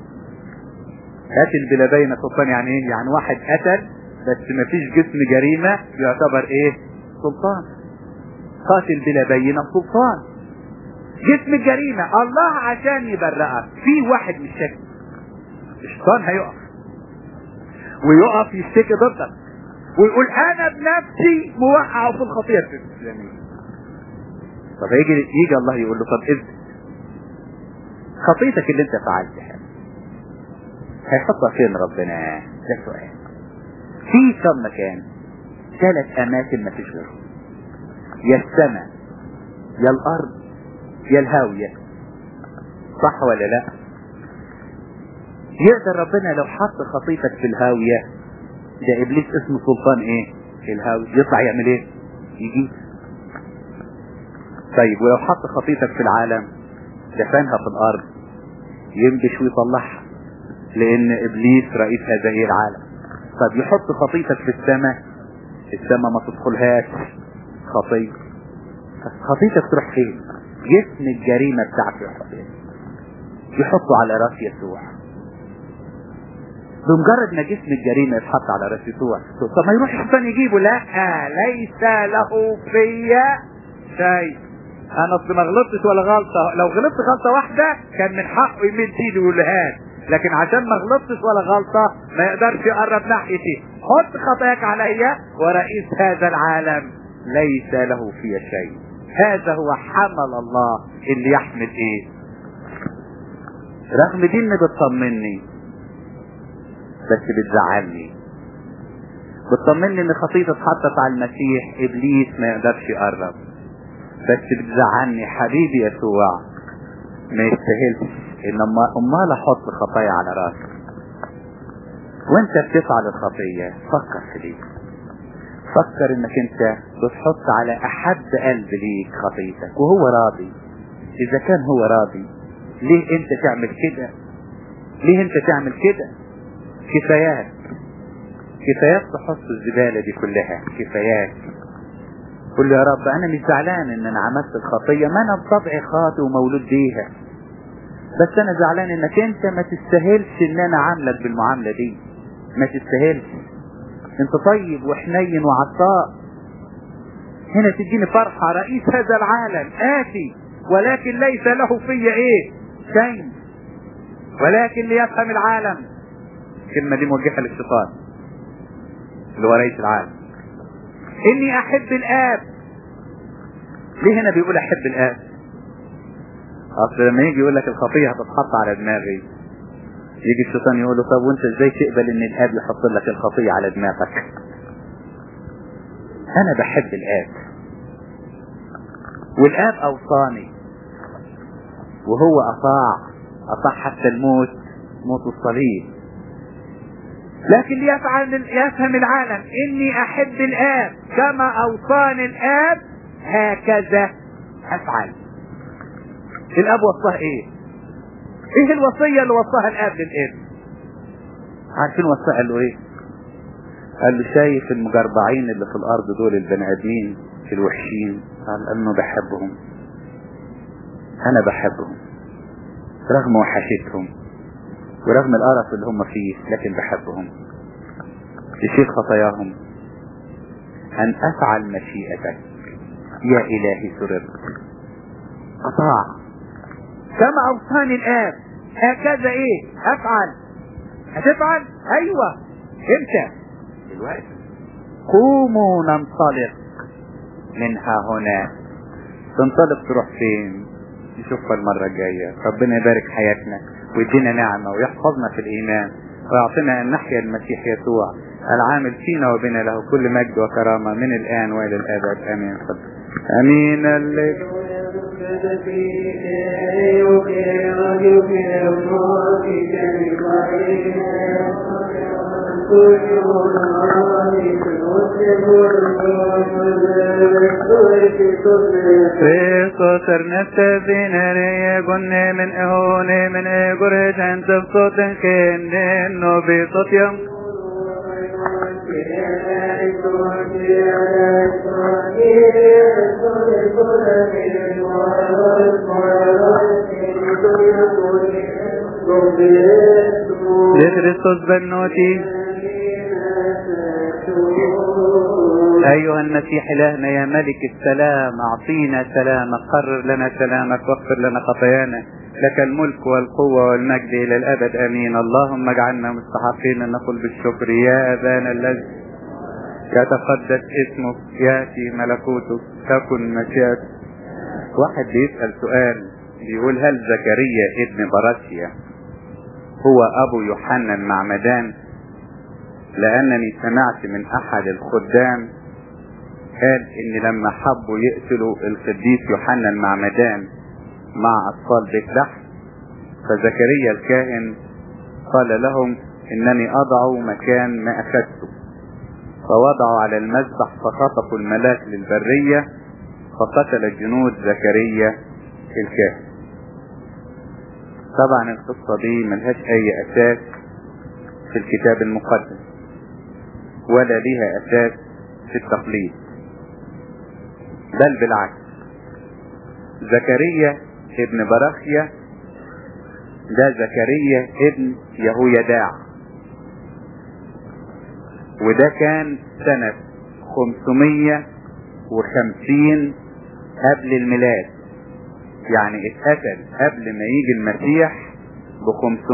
A: قاتل بلا بينة سلطان يعني ايه يعني واحد قتل بس ما فيش جسم جريمة يعتبر ايه سلطان قاتل بلا بينة سلطان جسم الجريمة الله عشان يبرئك في واحد مش شاكي الشيطان هيقف ويقف يشتكي ضدك ويقول انا بنفسي موقعه في الخطيئة الاسلامية طب يجي يجي الله يقول له طب اذن خطيتك اللي انت فعلتها هيحطها فين ربنا ده سؤال في كم مكان ثلاث اماكن ما فيش غيرهم يا السماء يا الارض يا الهاوية صح ولا لا يقدر ربنا لو حط خطيتك في الهاوية ده ابليس اسمه سلطان ايه الهاوية يطلع يعمل ايه يجي طيب ولو حط خطيتك في العالم دفنها في الارض ينبش ويطلعها لان ابليس رئيس هذا العالم طب يحط خطيتك في السماء السماء ما تدخلهاش خطية خطيتك تروح فين جسم الجريمة بتاعته يا خطية يحطوا على راس يسوع بمجرد ما جسم الجريمة يتحط على راس يسوع طب ما يروح الشيطان يجيبه لا ليس له فيا شيء انا اصل ما غلطتش ولا غلطة لو غلطت غلطة واحدة كان من حقه يمد ايده ويقولها لكن عشان ما غلطتش ولا غلطة ما يقدرش يقرب ناحيتي حط خطاياك عليا ورئيس هذا العالم ليس له في شيء هذا هو حمل الله اللي يحمل ايه رغم دي اني بتطمني بس بتزعلني بتطمني ان خطيتي اتحطت على المسيح ابليس ما يقدرش يقرب بس بتزعلني حبيبي يسوع ما يستاهلش ان امال احط خطايا على راسك وانت بتفعل الخطية فكر في دي فكر انك انت بتحط على احب قلب ليك خطيتك وهو راضي اذا كان هو راضي ليه انت تعمل كده ليه انت تعمل كده كفايات كفايات تحط الزبالة دي كلها كفايات قل يا رب انا مش زعلان ان انا عملت الخطية ما انا بطبعي خاطئ ومولود بيها بس انا زعلان انك انت ما تستاهلش ان انا عاملك بالمعاملة دي ما تستاهلش انت طيب وحنين وعطاء هنا تديني فرحة رئيس هذا العالم آتي ولكن ليس له في ايه شيء ولكن ليفهم العالم الكلمة دي موجهة للشيطان اللي هو رئيس العالم اني احب الاب ليه هنا بيقول احب الاب اصل لما يجي يقول لك الخطيه هتتحط على دماغي يجي الشيطان يقول له طب وانت ازاي تقبل ان الاب يحط لك الخطيه على دماغك انا بحب الاب والاب اوصاني وهو اطاع اطاع حتى الموت موت الصليب لكن ليفعل يفهم العالم اني احب الاب كما اوصاني الاب هكذا افعل الاب وصاه ايه ايه الوصيه اللي وصاها الاب للابن عارفين وصاه قال له ايه قال له شايف المجربعين اللي في الارض دول البني ادمين الوحشين قال انه بحبهم انا بحبهم رغم وحشتهم ورغم القرف اللي هم فيه لكن بحبهم تشيل خطاياهم ان افعل مشيئتك يا الهي سررت اطاع كما اوصاني الاب هكذا ايه افعل هتفعل ايوه امتى دلوقتي قوموا ننطلق منها هنا تنطلق تروح فين نشوفها المرة الجاية ربنا يبارك حياتنا ويدينا نعمة ويحفظنا في الإيمان ويعطينا أن نحيا المسيح يسوع العامل فينا وبنا له كل مجد وكرامة من الآن وإلى الأبد آمين آمين اللي Kristo neste vinere gonne men ehone men egore jante soten kenne no bi sotyam لكريستوس بنوتي أيها المسيح إلهنا يا ملك السلام أعطينا سلامك قرر لنا سلامك واغفر لنا خطايانا لك الملك والقوة والمجد إلى الأبد أمين اللهم اجعلنا مستحقين أن نقول بالشكر يا أبانا الذي يتقدس اسمك يأتي ملكوتك تكن مشيئتك واحد بيسأل سؤال بيقول هل زكريا ابن براسيا هو أبو يوحنا المعمدان لأنني سمعت من أحد الخدام قال إن لما حبوا يقتلوا القديس يوحنا المعمدان مع أطفال بيت لحم فزكريا الكاهن قال لهم إنني أضع مكان ما أخذته فوضعوا على المذبح فخطفوا الملاك للبرية فقتل جنود زكريا الكاهن طبعا القصة دي ملهاش أي أساس في الكتاب المقدس ولا ليها أساس في التقليد بل بالعكس زكريا ابن براخيا ده زكريا ابن يهويداع وده كان سنة 550 قبل الميلاد يعني اتقتل قبل ما يجي المسيح ب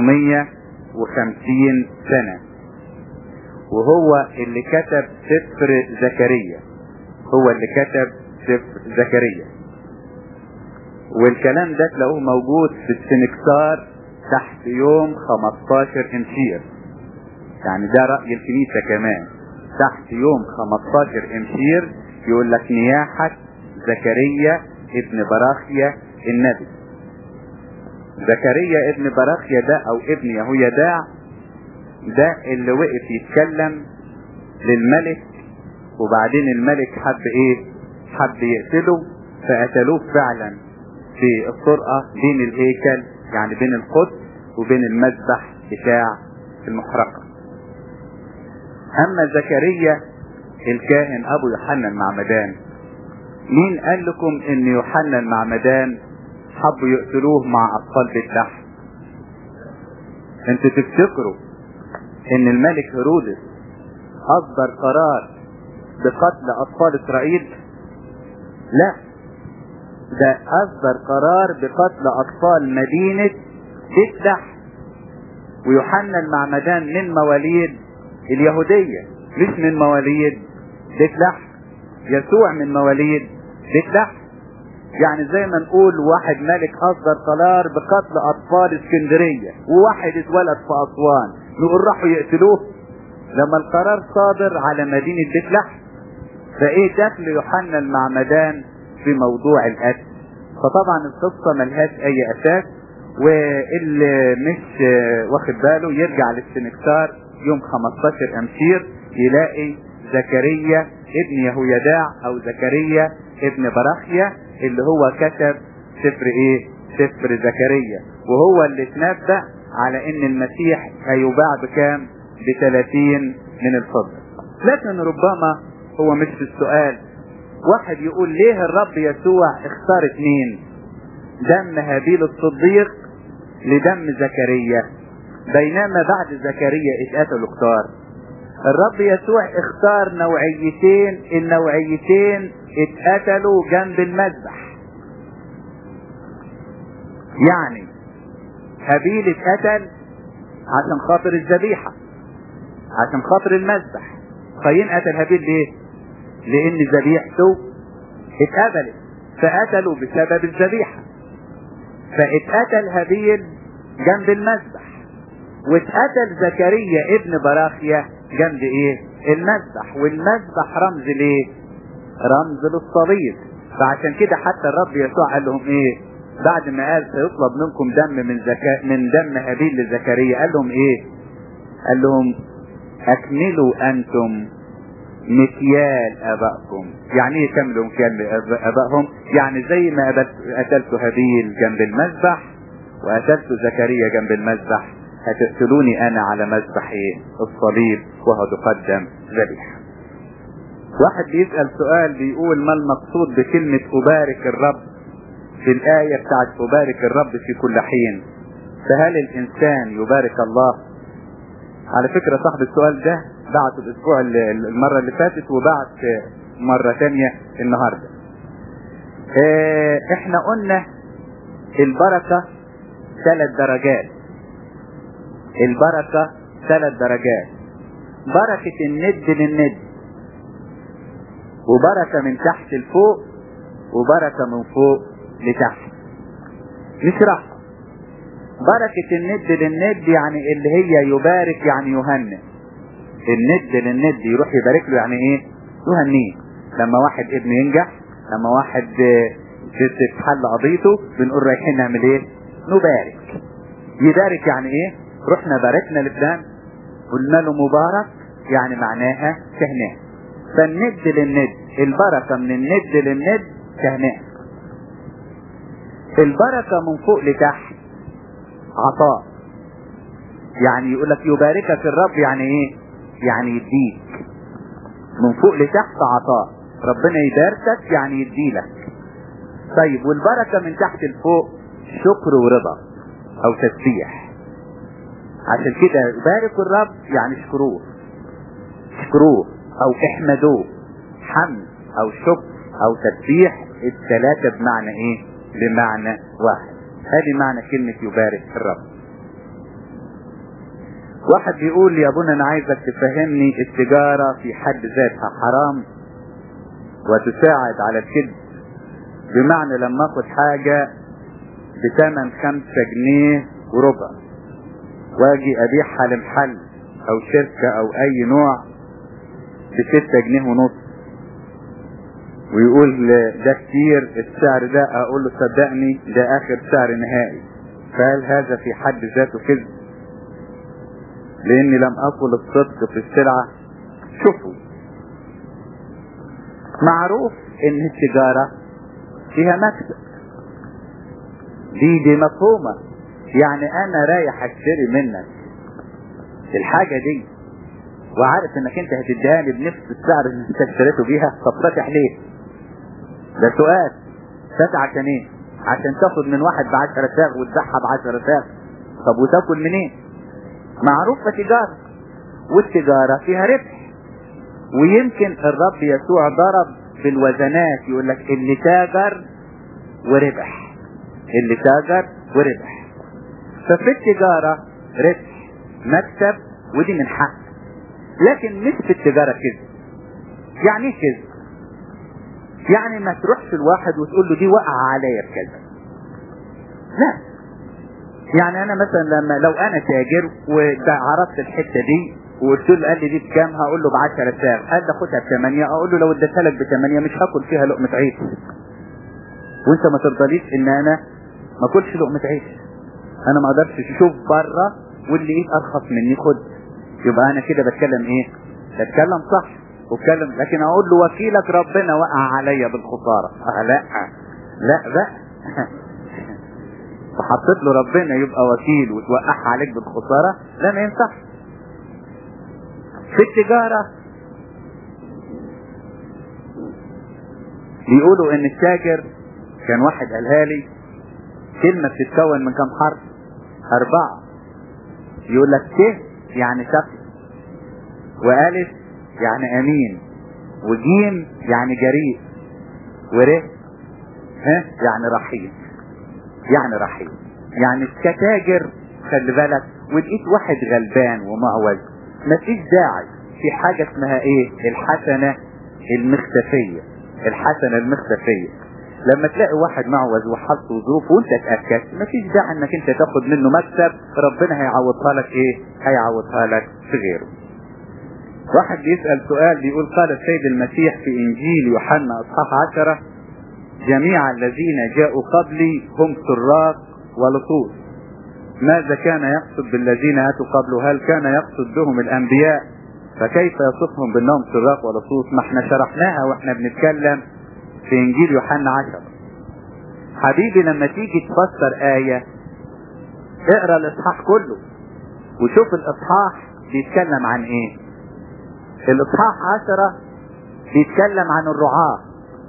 A: 550 سنة وهو اللي كتب سفر زكريا هو اللي كتب سفر زكريا والكلام ده تلاقوه موجود في السنكسار تحت يوم 15 امشير يعني ده رأي الكنيسة كمان تحت يوم 15 امشير يقول لك نياحة زكريا ابن براخيا النبي زكريا ابن براخيا ده او ابن يهويداع ده اللي وقف يتكلم للملك وبعدين الملك حب ايه حب يقتله فقتلوه فعلا في الطرقة بين الهيكل يعني بين القدس وبين المذبح بتاع المحرقة اما زكريا الكاهن ابو يوحنا المعمدان مين قال لكم ان يوحنا المعمدان حبوا يقتلوه مع اطفال بيت لحم انتوا تفتكروا ان الملك هيرودس اصدر قرار بقتل اطفال اسرائيل لا ده اصدر قرار بقتل اطفال مدينة بيت لحم ويوحنا المعمدان من مواليد اليهودية مش من مواليد بيت لحم يسوع من مواليد بيت لحم يعني زي ما نقول واحد ملك اصدر قرار بقتل اطفال اسكندرية وواحد اتولد في اسوان نقول راحوا يقتلوه لما القرار صادر على مدينة بيت لحم فايه دخل يوحنا المعمدان في موضوع القتل فطبعا القصة ملهاش اي اساس واللي مش واخد باله يرجع للسنكسار يوم 15 امشير يلاقي زكريا ابن يهويداع او زكريا ابن براخيا اللي هو كتب سفر ايه سفر زكريا وهو اللي تنبأ على ان المسيح هيباع بكام ب 30 من الفضة لكن ربما هو مش في السؤال واحد يقول ليه الرب يسوع اختار اتنين دم هابيل الصديق لدم زكريا بينما بعد زكريا اتقتلوا كتار الرب يسوع اختار نوعيتين النوعيتين اتقتلوا جنب المذبح يعني هابيل اتقتل عشان خاطر الذبيحة عشان خاطر المذبح قايين قتل هابيل ليه لان ذبيحته اتقبلت فقتلوا بسبب الذبيحة فاتقتل هابيل جنب المذبح واتقتل زكريا ابن براخيا جنب ايه المذبح والمذبح رمز ليه رمز للصليب فعشان كده حتى الرب يسوع قال لهم ايه بعد ما قال سيطلب منكم دم من زكا من دم هابيل لزكريا قال لهم ايه قال لهم اكملوا انتم مكيال ابائكم يعني ايه كملوا مكيال ابائهم يعني زي ما قتلتوا هابيل جنب المذبح وقتلتوا زكريا جنب المذبح هتقتلوني انا على مذبح ايه الصليب وهتقدم ذبيحه واحد بيسأل سؤال بيقول ما المقصود بكلمة أبارك الرب في الآية بتاعت أبارك الرب في كل حين فهل الإنسان يبارك الله على فكرة صاحب السؤال ده بعت الأسبوع المرة اللي فاتت وبعت مرة تانية النهاردة اه احنا قلنا البركة ثلاث درجات البركة ثلاث درجات بركة الند للند وبركة من تحت لفوق وبركة من فوق لتحت نشرحها بركة الند للند يعني اللي هي يبارك يعني يهنئ الند للند يروح يبارك له يعني ايه يهنيه لما واحد ابنه ينجح لما واحد تتحل قضيته بنقول رايحين نعمل ايه نبارك يبارك يعني ايه رحنا باركنا لفلان قلنا له مبارك يعني معناها تهنئه فالند للند البركة من الند للند تهنئة البركة من فوق لتحت عطاء يعني يقول لك يباركك الرب يعني ايه يعني يديك من فوق لتحت عطاء ربنا يباركك يعني يديلك طيب والبركة من تحت لفوق شكر ورضا او تسبيح عشان كده باركوا الرب يعني اشكروه اشكروه او احمدوه حمد او شكر او تسبيح الثلاثة بمعنى ايه بمعنى واحد هذه معنى كلمة يبارك الرب واحد بيقول لي يا ابونا انا عايزك تفهمني التجارة في حد ذاتها حرام وتساعد على الكذب بمعنى لما اخد حاجة بثمن خمسة جنيه وربع واجي ابيعها لمحل او شركة او اي نوع بستة جنيه ونص ويقول ده كتير السعر ده اقول له صدقني ده اخر سعر نهائي فهل هذا في حد ذاته كذب لاني لم اقل الصدق في السلعة شوفوا معروف ان التجارة فيها مكسب دي دي مفهومة يعني انا رايح اشتري منك الحاجة دي وعارف انك انت هتديها لي بنفس السعر اللي انت اشتريته بيها طب فاتح ليه ده سؤال فاتح عشان ايه عشان تاخد من واحد بعشرة ساغ وتبيعها بعشرة ساغ طب وتاكل منين معروفة تجارة والتجارة فيها ربح ويمكن الرب يسوع ضرب بالوزنات يقول لك اللي تاجر وربح اللي تاجر وربح ففي التجارة ربح مكسب ودي من حق لكن مش في التجارة كذب يعني ايه كذب يعني ما تروحش الواحد وتقول له دي وقع عليا بكذا لا يعني انا مثلا لما لو انا تاجر وعرضت الحته دي وقلت له قال لي دي بكام هقول له ب 10 سعر قال لي خدها ب 8 اقول له لو اديتها لك ب 8 مش هاكل فيها لقمه عيش وانت ما ترضاليش ان انا ما اكلش لقمه عيش انا ما اقدرش اشوف بره واللي ايد ارخص مني خد يبقى انا كده بتكلم ايه بتكلم صح واتكلم لكن اقول له وكيلك ربنا وقع عليا بالخساره آه لا لا بقى وحطيت له ربنا يبقى وكيل وتوقعها عليك بالخساره لا ما ينفعش في التجاره بيقولوا ان التاجر كان واحد قالها لي كلمة بتتكون من كم حرف أربعة يقول لك ت يعني شخص وألف يعني أمين وجيم يعني جريء وره ها يعني رحيم يعني رحيم يعني كتاجر خلي بالك ولقيت واحد غلبان ومعوج مفيش داعي في حاجة اسمها ايه الحسنة المختفية الحسنة المختفية لما تلاقي واحد معوز وحظه وظروفه وانت اتأكدت مفيش داعي انك انت تاخد منه مكسب ربنا هيعوضها لك ايه هيعوضها لك في غيره واحد بيسأل سؤال بيقول قال السيد المسيح في انجيل يوحنا اصحاح عشرة جميع الذين جاءوا قبلي هم سراق ولصوص ماذا كان يقصد بالذين اتوا قبله هل كان يقصد بهم الانبياء فكيف يصفهم بانهم سراق ولصوص ما احنا شرحناها واحنا بنتكلم في انجيل يوحنا عشرة حبيبي لما تيجي تفسر آية اقرا الاصحاح كله وشوف الاصحاح بيتكلم عن ايه الاصحاح عشرة بيتكلم عن الرعاة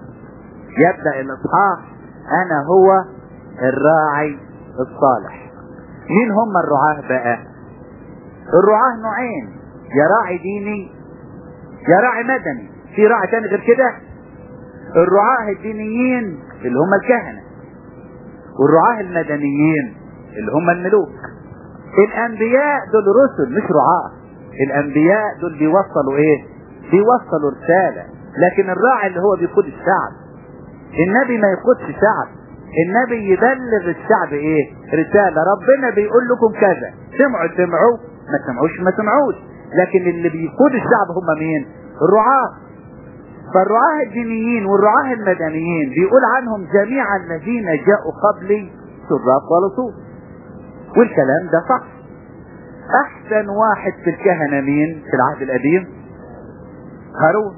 A: يبدأ الاصحاح انا هو الراعي الصالح مين هم الرعاة بقى الرعاة نوعين يا راعي ديني يا راعي مدني في راعي تاني غير كده الرعاة الدينيين اللي هم الكهنة والرعاة المدنيين اللي هم الملوك الانبياء دول رسل مش رعاة الانبياء دول بيوصلوا ايه بيوصلوا رسالة لكن الراعي اللي هو بيقود الشعب النبي ما يقودش شعب النبي يبلغ الشعب ايه رسالة ربنا بيقول لكم كذا سمعوا سمعوا ما سمعوش ما سمعوش لكن اللي بيقود الشعب هم مين الرعاة فالرعاة الدينيين والرعاة المدنيين بيقول عنهم جميع الذين جاءوا قبلي سراق ولصوص والكلام ده صح احسن واحد في الكهنة مين في العهد القديم هارون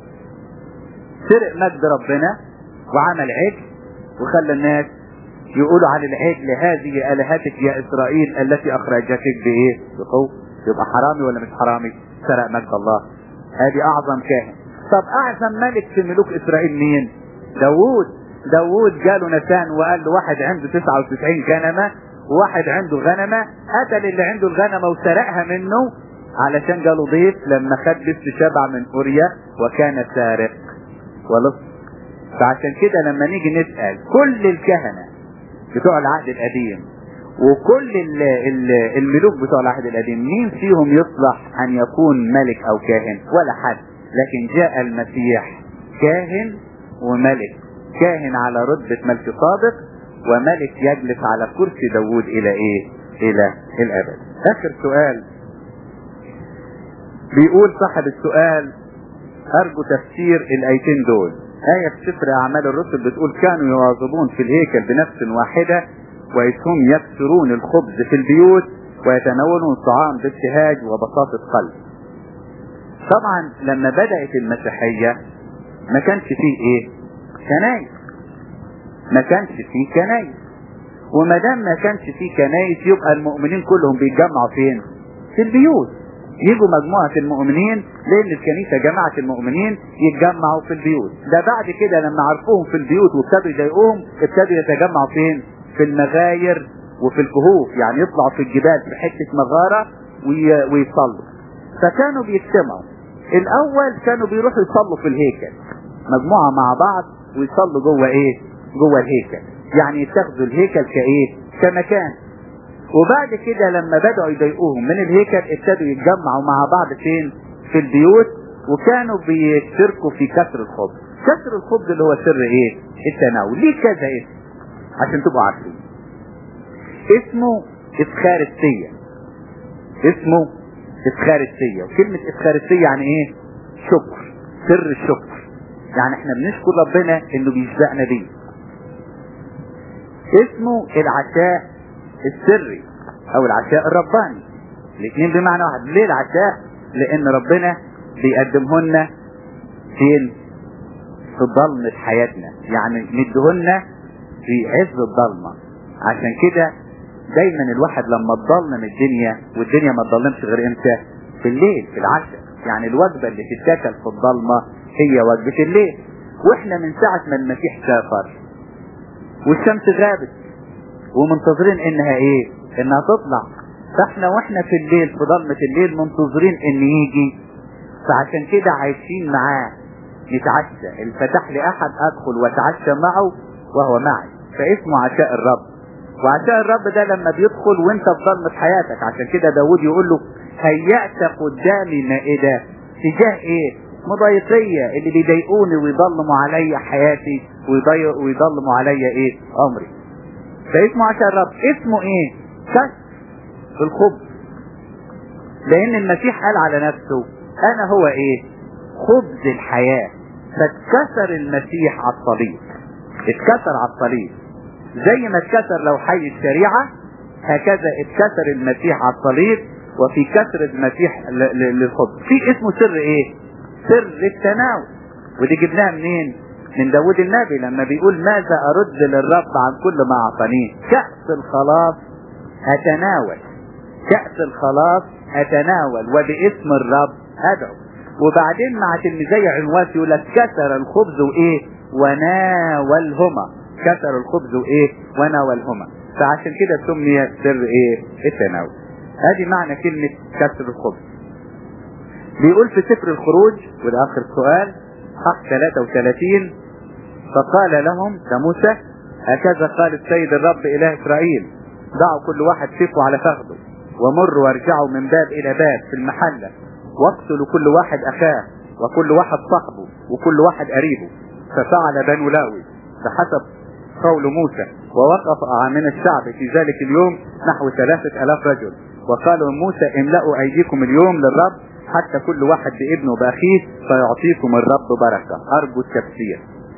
A: سرق مجد ربنا وعمل عجل وخلى الناس يقولوا عن العجل هذه الهتك يا اسرائيل التي اخرجتك بايه بقوه يبقى حرامي ولا مش حرامي سرق مجد الله هذه اعظم كاهن طب اعظم ملك في ملوك اسرائيل مين داوود داوود جاله نسان وقال له واحد عنده 99 كنمة وواحد عنده غنمة قتل اللي عنده الغنمة وسرقها منه علشان جاله ضيف لما خد بس شبع من أوريا وكان سارق ولص فعشان كده لما نيجي نسأل كل الكهنة بتوع العهد القديم وكل ال ال الملوك بتوع العهد القديم مين فيهم يصلح ان يكون ملك او كاهن ولا حد لكن جاء المسيح كاهن وملك كاهن على رتبة ملك صادق وملك يجلس على كرسي داوود الى ايه الى الابد اخر سؤال بيقول صاحب السؤال ارجو تفسير الايتين دول آية في سفر أعمال الرسل بتقول كانوا يواظبون في الهيكل بنفس واحدة وإذ هم يكسرون الخبز في البيوت ويتناولون الطعام بابتهاج وبساطة قلب. طبعا لما بدأت المسيحية ما كانش فيه إيه؟ كنايس. ما كانش فيه كنايس. وما دام ما كانش فيه كنايس يبقى المؤمنين كلهم بيتجمعوا فين؟ في البيوت. يجوا مجموعة المؤمنين لأن الكنيسة جماعة المؤمنين يتجمعوا في البيوت ده بعد كده لما عرفوهم في البيوت وابتدوا يضايقوهم ابتدوا يتجمعوا فين في المغاير وفي الكهوف يعني يطلعوا في الجبال في حتة مغارة وي... ويصلوا فكانوا بيجتمعوا الأول كانوا بيروحوا يصلوا في الهيكل مجموعة مع بعض ويصلوا جوه ايه جوه الهيكل يعني يتخذوا الهيكل كايه كمكان وبعد كده لما بدأوا يضايقوهم من الهيكل ابتدوا يتجمعوا مع بعض فين في البيوت وكانوا بيشتركوا في كسر الخبز كسر الخبز اللي هو سر ايه التناول ليه كذا اسم عشان تبقوا عارفين اسمه افخارستية اسمه افخارستية وكلمة افخارستية يعني ايه شكر سر الشكر يعني احنا بنشكر ربنا انه بيشبعنا بيه اسمه العشاء السري او العشاء الرباني الاثنين بمعنى واحد ليه العشاء لان ربنا بيقدمهن فين في ضلمة حياتنا يعني مدهن في عز الضلمة عشان كده دايما الواحد لما تضلم الدنيا والدنيا ما تضلمش غير امتى في الليل في العشاء يعني الوجبة اللي تتاكل في الضلمة هي وجبة الليل واحنا من ساعة ما المسيح سافر والشمس غابت ومنتظرين انها ايه انها تطلع فاحنا واحنا في الليل في ضلمة الليل منتظرين ان يجي فعشان كده عايشين معاه نتعشى اللي فتح لي احد ادخل واتعشى معه وهو معي فاسمه عشاء الرب وعشاء الرب ده لما بيدخل وانت في ضلمة حياتك عشان كده داود يقول له هيأت قدامي مائدة تجاه ايه مضايقية اللي بيضايقوني ويضلموا عليا حياتي ويضيق ويضلموا عليا ايه امري فاسمه عشاء الرب اسمه ايه كسر الخبز لان المسيح قال على نفسه انا هو ايه خبز الحياة فاتكسر المسيح على الصليب اتكسر على الصليب زي ما اتكسر لو حي الشريعة هكذا اتكسر المسيح على الصليب وفي كسر المسيح للخبز في اسمه سر ايه سر التناول ودي جبناها منين من داود النبي لما بيقول ماذا ارد للرب عن كل ما اعطانيه كأس الخلاص اتناول كأس الخلاص اتناول وباسم الرب ادعو وبعدين مع تلميذي عنواس يقول لك كسر الخبز وايه وناولهما كسر الخبز وايه وناولهما فعشان كده سمي سر ايه التناول ادي معنى كلمة كسر الخبز بيقول في سفر الخروج وده اخر سؤال حق 33 فقال لهم لموسى هكذا قال السيد الرب اله اسرائيل ضعوا كل واحد سيفه على فخذه ومروا وارجعوا من باب الى باب في المحله واقتلوا كل واحد اخاه وكل واحد صاحبه وكل واحد قريبه ففعل بنو لاوي بحسب قول موسى ووقف من الشعب في ذلك اليوم نحو ثلاثة ألاف رجل وقالوا موسى املأوا أيديكم اليوم للرب حتى كل واحد بابنه بأخيه فيعطيكم الرب بركة أرجو التفسير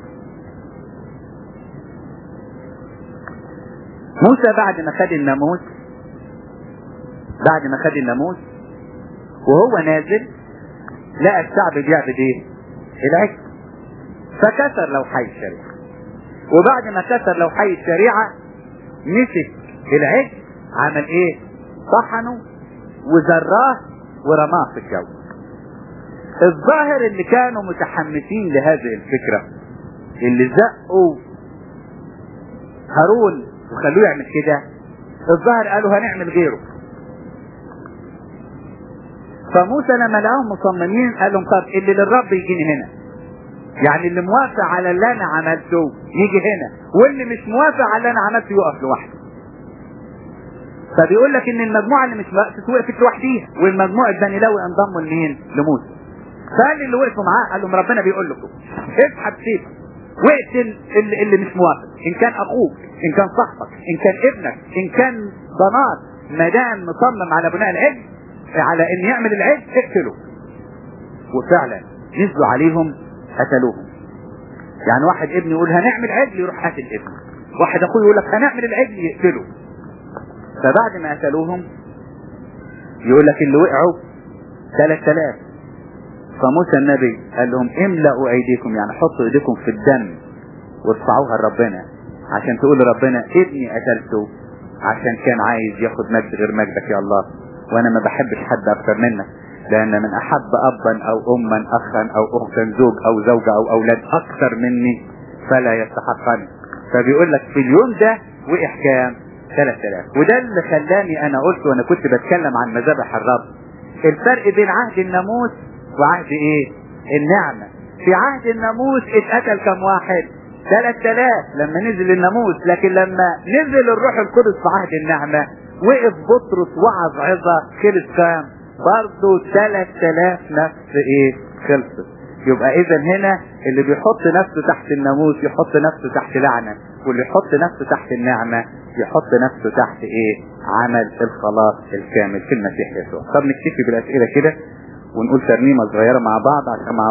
A: موسى بعد ما خد الناموس بعد ما خد الناموس وهو نازل لقى الشعب بيعبد ايه العجل فكسر لوحي الشريعة وبعد ما كسر لوحي الشريعة مسك العجل عمل ايه طحنه وزراه ورماه في الجو الظاهر اللي كانوا متحمسين لهذه الفكرة اللي زقوا هارون وخلوه يعمل كده الظاهر قالوا هنعمل غيره فموسى لما لقاهم مصممين قال لهم طب اللي للرب يجيني هنا يعني اللي موافق على اللي انا عملته يجي هنا واللي مش موافق على اللي انا عملته يقف لوحده فبيقول لك ان المجموعه اللي مش وقفت وقفت لوحديها والمجموعه بني لاوي انضموا لمين؟ لموسى فقال اللي وقفوا معاه قال لهم ربنا بيقول لكم اسحب سيفك واقتل اللي, اللي مش موافق ان كان اخوك ان كان صاحبك ان كان ابنك ان كان ضنات ما دام مصمم على بناء العجل على ان يعمل العجل اقتله وفعلا نزلوا عليهم قتلوهم يعني واحد ابنه يقول هنعمل عجل يروح قاتل ابنه واحد اخوه يقول لك هنعمل العجل يقتله فبعد ما قتلوهم يقول لك اللي وقعوا 3000 فموسى النبي قال لهم املأوا ايديكم يعني حطوا ايديكم في الدم وارفعوها لربنا عشان تقول لربنا ابني قتلته عشان كان عايز ياخد مجد غير مجدك يا الله وانا ما بحبش حد اكتر منك لان من احب ابا او اما اخا او اختا زوج او زوجة او اولاد اكثر مني فلا يستحقني فبيقول لك في اليوم ده وقع كام 3000 وده اللي خلاني انا قلت وانا كنت بتكلم عن مذابح الرب الفرق بين عهد الناموس وعهد ايه النعمة في عهد الناموس اتقتل كم واحد 3000 لما نزل الناموس لكن لما نزل الروح القدس في عهد النعمة وقف بطرس وعظ عظة خلص كام برضه 3000 نفس ايه خلصت يبقى اذا هنا اللي بيحط نفسه تحت الناموس يحط نفسه تحت لعنة واللي يحط نفسه تحت النعمة يحط نفسه تحت ايه عمل الخلاص الكامل في المسيح يسوع طب نكتفي بالاسئلة كده ونقول ترنيمة صغيرة مع بعض عشان مع